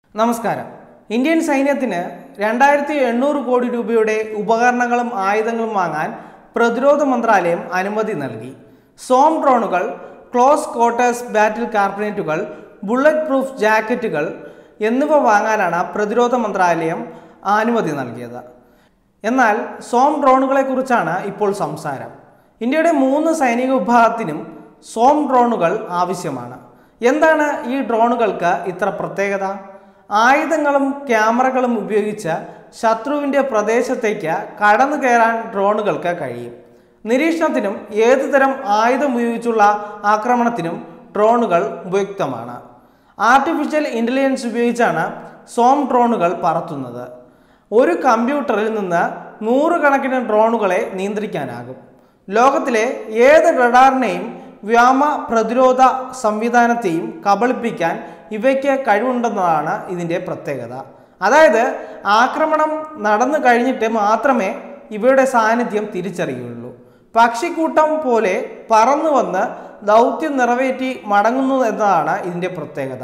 നമസ്കാരം ഇന്ത്യൻ സൈന്യത്തിന് രണ്ടായിരത്തി എണ്ണൂറ് കോടി രൂപയുടെ ഉപകരണങ്ങളും ആയുധങ്ങളും വാങ്ങാൻ പ്രതിരോധ മന്ത്രാലയം അനുമതി നൽകി സോം ഡ്രോണുകൾ ക്ലോസ് ക്വാർട്ടേഴ്സ് ബാറ്റിൽ കാർബണേറ്റുകൾ ബുള്ളറ്റ് പ്രൂഫ് ജാക്കറ്റുകൾ എന്നിവ വാങ്ങാനാണ് പ്രതിരോധ മന്ത്രാലയം അനുമതി നൽകിയത് എന്നാൽ സോം ഡ്രോണുകളെ കുറിച്ചാണ് ഇപ്പോൾ സംസാരം ഇന്ത്യയുടെ മൂന്ന് സൈനിക വിഭാഗത്തിനും സോം ഡ്രോണുകൾ ആവശ്യമാണ് എന്താണ് ഈ ഡ്രോണുകൾക്ക് ഇത്ര പ്രത്യേകത ആയുധങ്ങളും ക്യാമറകളും ഉപയോഗിച്ച് ശത്രുവിൻ്റെ പ്രദേശത്തേക്ക് കടന്നു കയറാൻ ഡ്രോണുകൾക്ക് കഴിയും നിരീക്ഷണത്തിനും ഏതുതരം ആയുധം ഉപയോഗിച്ചുള്ള ആക്രമണത്തിനും ഡ്രോണുകൾ ഉപയുക്തമാണ് ആർട്ടിഫിഷ്യൽ ഇൻ്റലിജൻസ് ഉപയോഗിച്ചാണ് സോം ഡ്രോണുകൾ പറത്തുന്നത് ഒരു കമ്പ്യൂട്ടറിൽ നിന്ന് നൂറുകണക്കിന് ഡ്രോണുകളെ നിയന്ത്രിക്കാനാകും ലോകത്തിലെ ഏത് റഡാറിനെയും വ്യോമ പ്രതിരോധ സംവിധാനത്തെയും കബളിപ്പിക്കാൻ ഇവയ്ക്ക് കഴിവുണ്ടെന്നതാണ് ഇതിൻ്റെ പ്രത്യേകത അതായത് ആക്രമണം നടന്നു കഴിഞ്ഞിട്ട് മാത്രമേ ഇവയുടെ സാന്നിധ്യം തിരിച്ചറിയുള്ളൂ പക്ഷിക്കൂട്ടം പോലെ പറന്നു വന്ന് ദൗത്യം നിറവേറ്റി മടങ്ങുന്നു എന്നതാണ് ഇതിൻ്റെ പ്രത്യേകത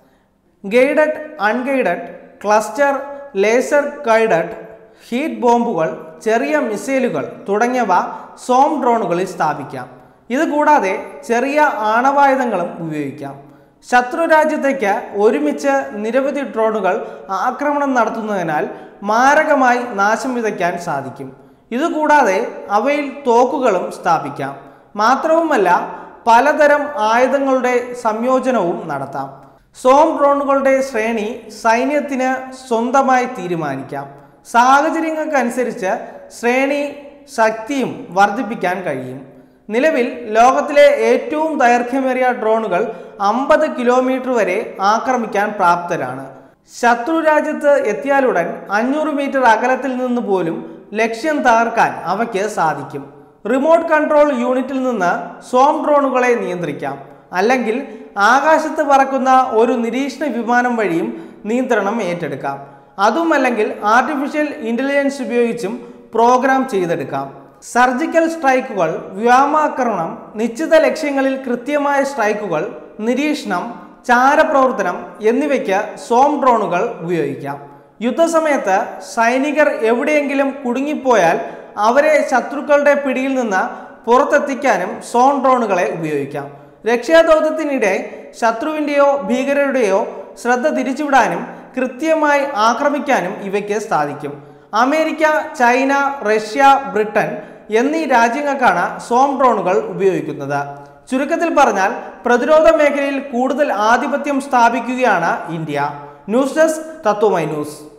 guided unguided cluster laser guided heat ബോംബുകൾ ചെറിയ മിസൈലുകൾ തുടങ്ങിയവ സോം ഡ്രോണുകളിൽ സ്ഥാപിക്കാം ഇതുകൂടാതെ ചെറിയ ആണവായുധങ്ങളും ഉപയോഗിക്കാം ശത്രു രാജ്യത്തേക്ക് ഒരുമിച്ച് നിരവധി ഡ്രോണുകൾ ആക്രമണം നടത്തുന്നതിനാൽ മാരകമായി നാശം വിതയ്ക്കാൻ സാധിക്കും ഇതുകൂടാതെ അവയിൽ തോക്കുകളും സ്ഥാപിക്കാം മാത്രവുമല്ല പലതരം ആയുധങ്ങളുടെ സംയോജനവും നടത്താം സോം ഡ്രോണുകളുടെ ശ്രേണി സൈന്യത്തിന് സ്വന്തമായി തീരുമാനിക്കാം സാഹചര്യങ്ങൾക്കനുസരിച്ച് ശ്രേണി ശക്തിയും വർദ്ധിപ്പിക്കാൻ കഴിയും നിലവിൽ ലോകത്തിലെ ഏറ്റവും ദൈർഘ്യമേറിയ ഡ്രോണുകൾ അമ്പത് കിലോമീറ്റർ വരെ ആക്രമിക്കാൻ പ്രാപ്തരാണ് ശത്രു രാജ്യത്ത് എത്തിയാലുടൻ അഞ്ഞൂറ് മീറ്റർ അകലത്തിൽ നിന്ന് പോലും ലക്ഷ്യം തകർക്കാൻ അവയ്ക്ക് സാധിക്കും റിമോട്ട് കൺട്രോൾ യൂണിറ്റിൽ നിന്ന് സോം ഡ്രോണുകളെ നിയന്ത്രിക്കാം അല്ലെങ്കിൽ ആകാശത്ത് പറക്കുന്ന ഒരു നിരീക്ഷണ വിമാനം വഴിയും നിയന്ത്രണം ഏറ്റെടുക്കാം അതുമല്ലെങ്കിൽ ആർട്ടിഫിഷ്യൽ ഇൻ്റലിജൻസ് ഉപയോഗിച്ചും പ്രോഗ്രാം ചെയ്തെടുക്കാം സർജിക്കൽ സ്ട്രൈക്കുകൾ വ്യോമാക്രമണം നിശ്ചിത ലക്ഷ്യങ്ങളിൽ കൃത്യമായ സ്ട്രൈക്കുകൾ നിരീക്ഷണം ചാരപ്രവർത്തനം എന്നിവയ്ക്ക് സോം ഡ്രോണുകൾ ഉപയോഗിക്കാം യുദ്ധസമയത്ത് സൈനികർ എവിടെയെങ്കിലും കുടുങ്ങിപ്പോയാൽ അവരെ ശത്രുക്കളുടെ പിടിയിൽ നിന്ന് പുറത്തെത്തിക്കാനും സോൺ ഡ്രോണുകളെ ഉപയോഗിക്കാം രക്ഷാദൗത്യത്തിനിടെ ശത്രുവിൻ്റെയോ ഭീകരരുടെയോ ശ്രദ്ധ തിരിച്ചുവിടാനും കൃത്യമായി ആക്രമിക്കാനും ഇവയ്ക്ക് സാധിക്കും അമേരിക്ക ചൈന റഷ്യ ബ്രിട്ടൻ എന്നീ രാജ്യങ്ങൾക്കാണ് സോം ഡ്രോണുകൾ ഉപയോഗിക്കുന്നത് ചുരുക്കത്തിൽ പറഞ്ഞാൽ പ്രതിരോധ മേഖലയിൽ കൂടുതൽ ആധിപത്യം സ്ഥാപിക്കുകയാണ് India news desk Tatwamayi news